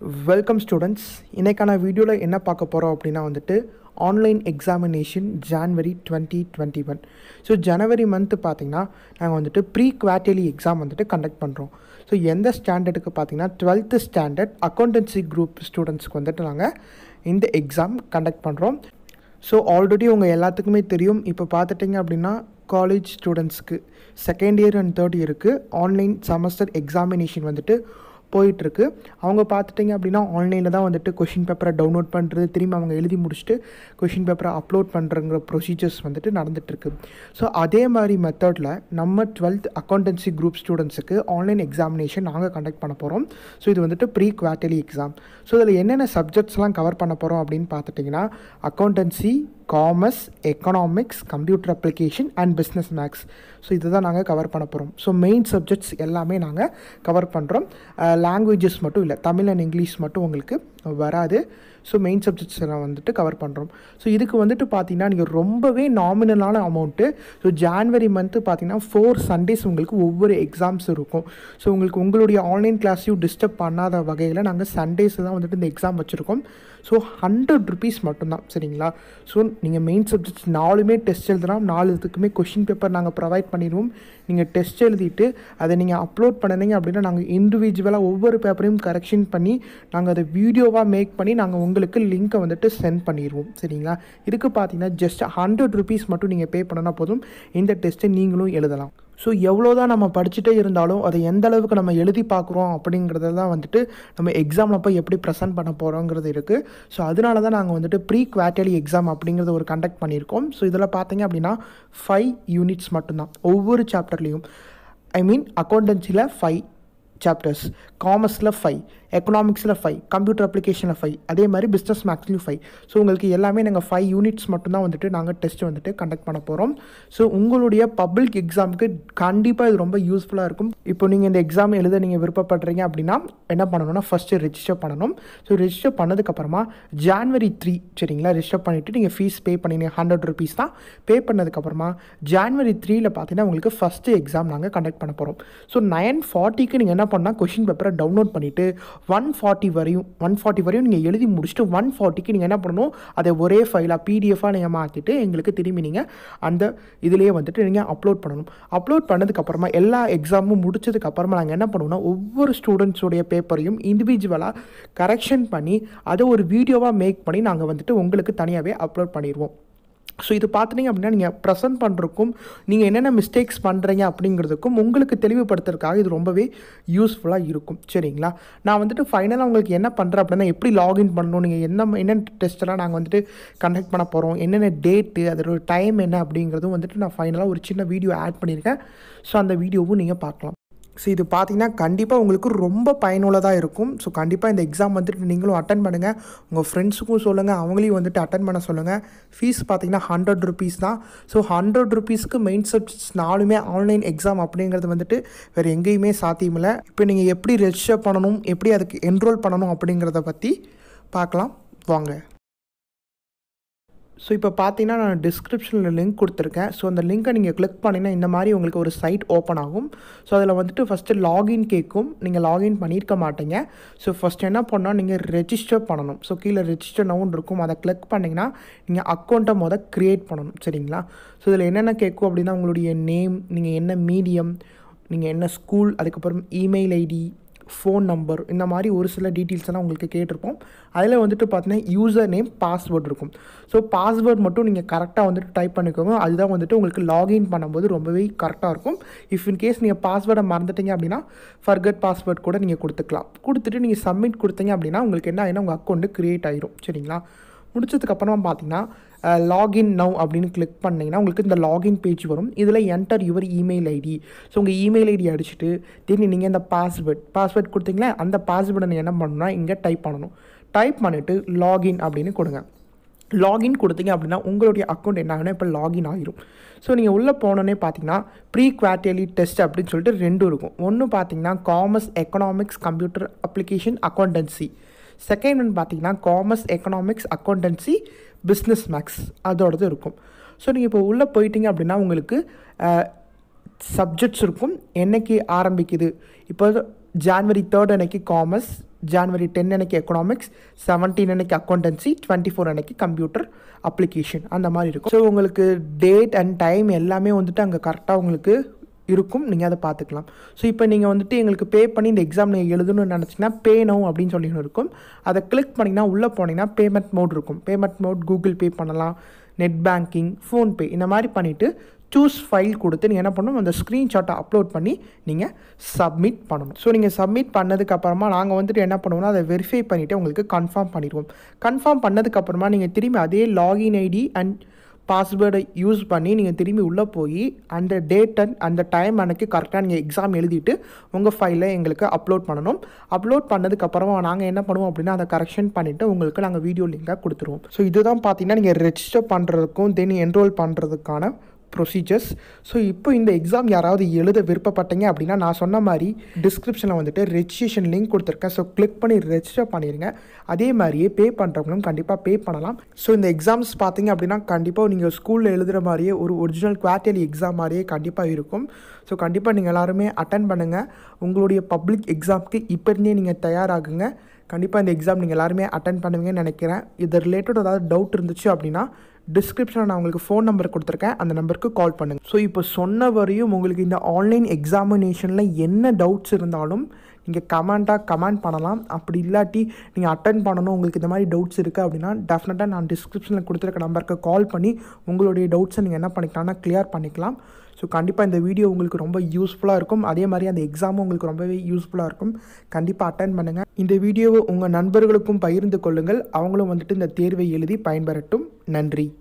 welcome students இன்றைக்கான வீடியோவில் என்ன பார்க்க போகிறோம் அப்படின்னா வந்துட்டு online examination January twenty twenty one so ஜனவரி மந்த்து பார்த்தீங்கன்னா நாங்கள் வந்துட்டு ப்ரீ குவார்டர்லி எக்ஸாம் வந்துட்டு கண்டக்ட் பண்ணுறோம் ஸோ எந்த ஸ்டாண்டர்டுக்கு பார்த்தீங்கன்னா டுவெல்த்து ஸ்டாண்டர்ட் அக்கௌண்டன்சி குரூப் ஸ்டூடெண்ட்ஸ்க்கு வந்துட்டு நாங்கள் இந்த எக்ஸாம் கண்டக்ட் பண்ணுறோம் ஸோ ஆல்ரெடி உங்கள் எல்லாத்துக்குமே தெரியும் இப்போ பார்த்துட்டிங்க அப்படின்னா காலேஜ் ஸ்டூடெண்ட்ஸ்க்கு செகண்ட் இயர் அண்ட் தேர்ட் இயருக்கு ஆன்லைன் செமஸ்டர் எக்ஸாமினேஷன் வந்துட்டு போயிட்டுருக்கு அவங்க பார்த்துட்டிங்க அப்படின்னா ஆன்லைனில் தான் வந்துட்டு கொஷின் பேப்பரை டவுன்லோட் பண்ணுறது திரும்பி அவங்க எழுதி முடிச்சுட்டு கொஷின் பேப்பரை அப்லோட் பண்ணுறங்கிற ப்ரொசீஜர்ஸ் வந்துட்டு நடந்துகிட்ருக்கு ஸோ அதே மாதிரி மெத்தடில் நம்ம டுவெல்த் அக்கௌண்டன்சி குரூப் ஸ்டூடெண்ட்ஸுக்கு ஆன்லைன் எக்ஸாமினேஷன் நாங்கள் கண்டக்ட் பண்ண போகிறோம் ஸோ இது வந்துட்டு ப்ரீ குவார்டர்லி எக்ஸாம் ஸோ இதில் என்னென்ன சப்ஜெக்ட்ஸ்லாம் கவர் பண்ண போகிறோம் அப்படின்னு பார்த்துட்டிங்கன்னா accountancy commerce economics computer application and business maths so இதுதான் நாங்கள் கவர் பண்ண போகிறோம் ஸோ மெயின் சப்ஜெக்ட்ஸ் எல்லாமே நாங்கள் கவர் பண்ணுறோம் லாங்குவேஜஸ் மட்டும் இல்லை தமிழ் அண்ட் இங்கிலீஷ் மட்டும் உங்களுக்கு வராது ஸோ மெயின் சப்ஜெக்ட்ஸ் எல்லாம் வந்துட்டு கவர் பண்ணுறோம் ஸோ இதுக்கு வந்துட்டு பார்த்தீங்கன்னா நீங்கள் ரொம்பவே நாமினலான அமௌண்ட்டு ஸோ ஜான்வரி மந்த்து பார்த்தீங்கன்னா ஃபோர் சண்டேஸ் உங்களுக்கு ஒவ்வொரு எக்ஸாம்ஸ் இருக்கும் ஸோ உங்களுக்கு உங்களுடைய ஆன்லைன் கிளாஸையும் டிஸ்டர்ப் பண்ணாத வகையில் நாங்கள் சண்டேஸ் தான் வந்துட்டு இந்த எக்ஸாம் வச்சுருக்கோம் ஸோ ஹண்ட்ரட் ருபீஸ் மட்டும்தான் சரிங்களா ஸோ நீங்கள் மெயின் சப்ஜெக்ட்ஸ் நாலுமே டெஸ்ட் எழுதுனா நாலு இதுக்குமே கொஷின் பேப்பர் நாங்கள் ப்ரொவைட் பண்ணிடுவோம் நீங்கள் டெஸ்ட் எழுதிட்டு அதை நீங்கள் அப்லோட் பண்ணினீங்க அப்படின்னா நாங்கள் இண்டிவிஜுவலாக ஒவ்வொரு பேப்பரையும் கரெக்ஷன் பண்ணி நாங்கள் அதை வீடியோவாக மேக் பண்ணி நாங்கள் உங்களுக்கு லிங்க்கை வந்துட்டு சென்ட் பண்ணிடுவோம் சரிங்களா இதுக்கு பார்த்தீங்கன்னா ஜஸ்ட் ஹண்ட்ரட் ருபீஸ் மட்டும் நீங்கள் பே பண்ணனா போதும் இந்த டெஸ்ட்டை நீங்களும் எழுதலாம் ஸோ எவ்வளோ தான் நம்ம படிச்சுட்டே இருந்தாலும் அதை எந்த அளவுக்கு நம்ம எழுதி பார்க்குறோம் அப்படிங்கிறத தான் வந்துட்டு நம்ம எக்ஸாமில் போய் எப்படி ப்ரெசென்ட் பண்ண போகிறோங்கிறது இருக்குது ஸோ அதனால தான் நாங்கள் வந்துட்டு ப்ரீ குவார்டர்லி எக்ஸாம் அப்படிங்கிறத ஒரு கண்டக்ட் பண்ணியிருக்கோம் ஸோ இதில் பார்த்தீங்க அப்படின்னா ஃபைவ் யூனிட்ஸ் மட்டும்தான் ஒவ்வொரு சாப்டர்லேயும் ஐ மீன் அக்கௌண்டன்சியில் ஃபைவ் சாப்டர்ஸ் காமர்ஸில் ஃபைவ் எக்கனாமிக்ஸில் ஃபைவ் கம்ப்யூட்டர் அப்ளிகேஷனில் ஃபைவ் அதே மாதிரி பிஸ்னஸ் மேக்ஸ்லையும் ஃபைவ் ஸோ உங்களுக்கு எல்லாமே நாங்கள் ஃபைவ் யூனிட்ஸ் மட்டும்தான் வந்துட்டு நாங்கள் டெஸ்ட் வந்துட்டு கண்டக்ட் பண்ண போகிறோம் ஸோ உங்களுடைய பப்ளிக் எக்ஸாமுக்கு கண்டிப்பாக இது ரொம்ப யூஸ்ஃபுல்லாக இருக்கும் இப்போ நீங்கள் இந்த எக்ஸாம் எழுத நீங்கள் விருப்பப்படுறீங்க அப்படின்னா என்ன பண்ணணும்னா ஃபஸ்ட்டு ரெஜிஸ்டர் பண்ணணும் ஸோ ரெஜிஸ்டர் பண்ணதுக்கப்புறமா ஜான்வரி த்ரீ சரிங்களா ரெஜிஸ்டர் பண்ணிவிட்டு நீங்கள் ஃபீஸ் பே பண்ணிங்க ஹண்ட்ரட் ருபீஸ் தான் பே பண்ணதுக்கப்புறமா ஜான்வரி த்ரீயில் பார்த்தீங்கன்னா உங்களுக்கு ஃபஸ்ட்டு எக்ஸாம் நாங்கள் கண்டக்ட் பண்ண போகிறோம் ஸோ நைன் ஃபார்ட்டிக்கு நீங்கள் என்ன பண்ணால் கொஷின் பேப்பரை டவுன்லோட் பண்ணிவிட்டு ஒன் ஃபார்ட்டி வரையும் ஒன் ஃபார்ட்டி வரையும் நீங்கள் எழுதி முடிச்சுட்டு ஒன் ஃபார்ட்டிக்கு நீங்கள் என்ன பண்ணணும் அதை ஒரே ஃபைலாக பிடிஎஃபாக நீங்கள் மாற்றிட்டு எங்களுக்கு திரும்பி நீங்கள் அந்த இதுலேயே வந்துட்டு நீங்கள் அப்லோட் பண்ணணும் அப்லோட் பண்ணதுக்கப்புறமா எல்லா எக்ஸாமும் முடிச்சதுக்கப்புறமா நாங்கள் என்ன பண்ணுவோம்னா ஒவ்வொரு ஸ்டூடெண்ட்ஸோடைய பேப்பரையும் இண்டிவிஜுவலாக கரெக்ஷன் பண்ணி அதை ஒரு வீடியோவாக மேக் பண்ணி நாங்கள் வந்துட்டு உங்களுக்கு தனியாகவே அப்லோட் பண்ணிடுவோம் ஸோ இது பார்த்துட்டிங்க அப்படின்னா நீங்கள் ப்ரெசென்ட் பண்ணுறதுக்கும் நீங்கள் என்னென்ன மிஸ்டேக்ஸ் பண்ணுறீங்க அப்படிங்கிறதுக்கும் உங்களுக்கு தெளிவுபடுத்துறதுக்காக இது ரொம்பவே யூஸ்ஃபுல்லாக இருக்கும் சரிங்களா நான் வந்துட்டு ஃபைனலாக உங்களுக்கு என்ன பண்ணுறேன் அப்படின்னா எப்படி லாகின் பண்ணணும் நீங்கள் என்ன என்னென்ன டெஸ்ட்டெல்லாம் நாங்கள் வந்துட்டு கண்டக்ட் பண்ண போகிறோம் என்னென்ன டேட்டு அதோட டைம் என்ன அப்படிங்கிறதும் வந்துட்டு நான் ஃபைனலாக ஒரு சின்ன வீடியோ ஆட் பண்ணியிருக்கேன் ஸோ அந்த வீடியோவும் நீங்கள் பார்க்கலாம் ஸோ இது பார்த்தீங்கன்னா கண்டிப்பாக உங்களுக்கு ரொம்ப பயனுள்ளதாக இருக்கும் ஸோ கண்டிப்பாக இந்த எக்ஸாம் வந்துட்டு நீங்களும் அட்டன் பண்ணுங்கள் உங்கள் ஃப்ரெண்ட்ஸுக்கும் சொல்லுங்கள் அவங்களையும் வந்துட்டு அட்டன் பண்ண சொல்லுங்கள் ஃபீஸ் பார்த்தீங்கன்னா ஹண்ட்ரட் ருபீஸ் தான் ஸோ ஹண்ட்ரட் ருபீஸ்க்கு மெயின் சப்ஜெக்ட்ஸ் நாலுமே ஆன்லைன் எக்ஸாம் அப்படிங்கிறது வந்துட்டு வேறு எங்கேயுமே சாத்தியமில்லை இப்போ நீங்கள் எப்படி ரெஜிஸ்டர் பண்ணணும் எப்படி அதுக்கு என்ரோல் பண்ணணும் அப்படிங்கிறத பற்றி பார்க்கலாம் வாங்க ஸோ இப்போ பார்த்தீங்கன்னா நான் டிஸ்கிரிப்ஷனில் லிங்க் கொடுத்துருக்கேன் ஸோ அந்த லிங்க்கை நீங்கள் கிளிக் பண்ணிங்கன்னா இந்த மாதிரி உங்களுக்கு ஒரு சைட் ஓப்பன் ஆகும் ஸோ அதில் வந்துட்டு ஃபஸ்ட்டு லாகின் கேட்கும் நீங்கள் லாகின் பண்ணியிருக்க மாட்டீங்க ஸோ ஃபஸ்ட் என்ன பண்ணால் நீங்கள் ரெஜிஸ்டர் பண்ணணும் ஸோ கீழே ரெஜிஸ்டர் நவுன் இருக்கும் அதை கிளிக் பண்ணிங்கன்னா நீங்கள் அக்கௌண்ட்டை மொதல் க்ரியேட் பண்ணணும் சரிங்களா ஸோ இதில் என்னென்ன கேட்கும் அப்படின்னா உங்களுடைய நேம் நீங்கள் என்ன மீடியம் நீங்கள் என்ன ஸ்கூல் அதுக்கப்புறம் இமெயில் ஐடி ஃபோன் நம்பர் இந்த மாதிரி ஒரு சில டீட்டெயில்ஸ் எல்லாம் உங்களுக்கு கேட்டிருப்போம் அதில் வந்துட்டு பார்த்தீங்கன்னா யூசர் நேம் பாஸ்வேர்ட் இருக்கும் ஸோ பாஸ்வேர்ட் மட்டும் நீங்கள் கரெக்டாக வந்துட்டு டைப் பண்ணிக்கோங்க அதுதான் வந்துட்டு உங்களுக்கு லாகின் பண்ணும்போது ரொம்பவே கரெக்டாக இருக்கும் இஃப் இன் கேஸ் நீங்கள் பாஸ்வேர்டை மறந்துட்டீங்க அப்படின்னா ஃபர்கட் பாஸ்வேர்ட் கூட நீங்கள் கொடுத்துக்கலாம் கொடுத்துட்டு நீங்கள் சப்மிட் கொடுத்தீங்க அப்படின்னா உங்களுக்கு என்ன ஆகினா உங்கள் அக்கௌண்ட்டு க்ரியேட் ஆயிரும் சரிங்களா முடிச்சதுக்கப்புறமா பார்த்தீங்கன்னா லாகின் நவ் அப்படின்னு கிளிக் பண்ணிங்கன்னா உங்களுக்கு இந்த லாகின் பேஜ் வரும் இதில் enter your email ID so உங்கள் இமெயில் ஐடி அடிச்சுட்டு திரும்பி நீங்கள் இந்த பாஸ்வேர்ட் பாஸ்வேர்ட் கொடுத்தீங்களா அந்த பாஸ்வேர்டை நீங்கள் என்ன பண்ணணும்னா இங்கே டைப் பண்ணணும் டைப் பண்ணிவிட்டு லாகின் அப்படின்னு கொடுங்க லாகின் கொடுத்தீங்க அப்படின்னா உங்களுடைய அக்கௌண்ட் என்ன ஆகுனா இப்போ லாகின் ஆகிரும் ஸோ நீங்கள் உள்ளே போனோன்னே பார்த்தீங்கன்னா ப்ரீ குவார்டர்லி டெஸ்ட் அப்படின்னு சொல்லிட்டு ரெண்டும் இருக்கும் ஒன்று பார்த்தீங்கன்னா commerce economics computer application accountancy second one பார்த்தீங்கன்னா commerce economics accountancy business maths அதோடது இருக்கும் ஸோ நீங்கள் இப்போ உள்ளே போயிட்டீங்க அப்படின்னா உங்களுக்கு சப்ஜெக்ட்ஸ் இருக்கும் என்னைக்கு ஆரம்பிக்குது இப்போ ஜான்வரி தேர்ட் அன்னைக்கு காமர்ஸ் ஜான்வரி டென் அன்னைக்கு எக்கனாமிக்ஸ் செவன்டீன் அன்னைக்கு அக்கௌண்டன்சி டுவெண்ட்டி ஃபோர் அன்னைக்கு கம்ப்யூட்டர் அப்ளிகேஷன் அந்த மாதிரி இருக்கும் ஸோ உங்களுக்கு டேட் அண்ட் டைம் எல்லாமே வந்துட்டு அங்கே கரெக்டாக உங்களுக்கு இருக்கும் நீங்கள் அதை பார்த்துக்கலாம் ஸோ இப்போ நீங்கள் வந்துட்டு எங்களுக்கு பே பண்ணி இந்த எக்ஸாம் நீங்கள் எழுதணும்னு நினச்சிங்கன்னா பே நோ அப்படின்னு சொல்லி இருக்கும் அதை கிளிக் பண்ணிங்கன்னா உள்ளே போனீங்கன்னா பேமெண்ட் மோட் இருக்கும் பேமெண்ட் மோட் கூகுள் பே பண்ணலாம் நெட் பேங்கிங் ஃபோன்பே இந்த மாதிரி பண்ணிவிட்டு சூஸ் ஃபைல் கொடுத்து நீங்கள் என்ன பண்ணணும் அந்த ஸ்க்ரீன்ஷாட்டை அப்லோட் பண்ணி நீங்கள் சப்மிட் பண்ணணும் ஸோ நீங்கள் சப்மிட் பண்ணதுக்கப்புறமா நாங்கள் வந்துட்டு என்ன பண்ணுவோம்னா அதை வெரிஃபை பண்ணிவிட்டு உங்களுக்கு கன்ஃபார்ம் பண்ணிடுவோம் கன்ஃபார்ம் பண்ணதுக்கப்புறமா நீங்கள் திரும்பி அதே லாகின் ஐடி அண்ட் பாஸ்வேர்டை யூஸ் பண்ணி நீங்கள் திரும்பி உள்ளே போய் அந்த டேட் அண்ட் அந்த டைம் அன்னைக்கு கரெக்டாக நீங்கள் எக்ஸாம் எழுதிட்டு உங்கள் ஃபைலை எங்களுக்கு அப்லோட் பண்ணணும் அப்லோட் பண்ணதுக்கப்புறமா நாங்கள் என்ன பண்ணுவோம் அப்படின்னா அதை கரெக்ஷன் பண்ணிவிட்டு உங்களுக்கு நாங்கள் வீடியோ லிங்காக கொடுத்துருவோம் ஸோ இதுதான் பார்த்தீங்கன்னா நீங்கள் ரெஜிஸ்டர் பண்ணுறதுக்கும் தென் என்ரோல் பண்ணுறதுக்கான ப்ரொசீஜர்ஸ் ஸோ இப்போ இந்த எக்ஸாம் யாராவது எழுத விருப்பப்பட்டீங்க அப்படின்னா நான் சொன்ன மாதிரி டிஸ்கிரிப்ஷனில் வந்துட்டு ரெஜிஸ்ட்ரேஷன் லிங்க் கொடுத்துருக்கேன் ஸோ கிளிக் பண்ணி ரெஜிஸ்டர் பண்ணிடுங்க அதே மாதிரியே பே பண்ணுறவங்களும் கண்டிப்பாக பே பண்ணலாம் ஸோ இந்த எக்ஸாம்ஸ் பார்த்தீங்க அப்படின்னா கண்டிப்பாக நீங்கள் ஸ்கூலில் எழுதுகிற மாதிரியே ஒரு ஒரிஜினல் குவார்டர்லி எக்ஸாம் மாதிரியே கண்டிப்பாக இருக்கும் ஸோ கண்டிப்பாக நீங்கள் எல்லாருமே அட்டன் பண்ணுங்கள் உங்களுடைய பப்ளிக் எக்ஸாம்க்கு இப்போ இருந்தே நீங்கள் தயாராகுங்க கண்டிப்பாக இந்த எக்ஸாம் நீங்கள் எல்லாருமே அட்டன் பண்ணுவீங்கன்னு நினைக்கிறேன் இது ரிலேட்டட் ஏதாவது டவுட் இருந்துச்சு அப்படின்னா டிஸ்கிரிப்ஷனில் நான் உங்களுக்கு ஃபோன் நம்பர் கொடுத்துருக்கேன் அந்த நம்பருக்கு கால் பண்ணுங்கள் ஸோ இப்போ சொன்ன வரையும் உங்களுக்கு இந்த ஆன்லைன் எக்ஸாமினேஷனில் என்ன டவுட்ஸ் இருந்தாலும் நீங்கள் கமெண்ட்டாக கமெண்ட் பண்ணலாம் அப்படி இல்லாட்டி நீங்கள் அட்டன் பண்ணணும் உங்களுக்கு இந்த மாதிரி டவுட்ஸ் இருக்குது அப்படின்னா டெஃபினட்டாக நான் டிஸ்கிரிப்ஷனில் கொடுத்துருக்க நம்பருக்கு கால் பண்ணி உங்களுடைய டவுட்ஸை நீங்கள் என்ன பண்ணிக்கலாம்னா கிளியர் பண்ணிக்கலாம் ஸோ கண்டிப்பாக இந்த வீடியோ உங்களுக்கு ரொம்ப யூஸ்ஃபுல்லாக இருக்கும் அதே மாதிரி அந்த எக்ஸாமும் உங்களுக்கு ரொம்பவே யூஸ்ஃபுல்லாக இருக்கும் கண்டிப்பாக அட்டன் பண்ணுங்கள் இந்த வீடியோவை உங்கள் நண்பர்களுக்கும் பகிர்ந்து கொள்ளுங்கள் அவங்களும் வந்துட்டு இந்த தேர்வை எழுதி பயன்பெறட்டும் நன்றி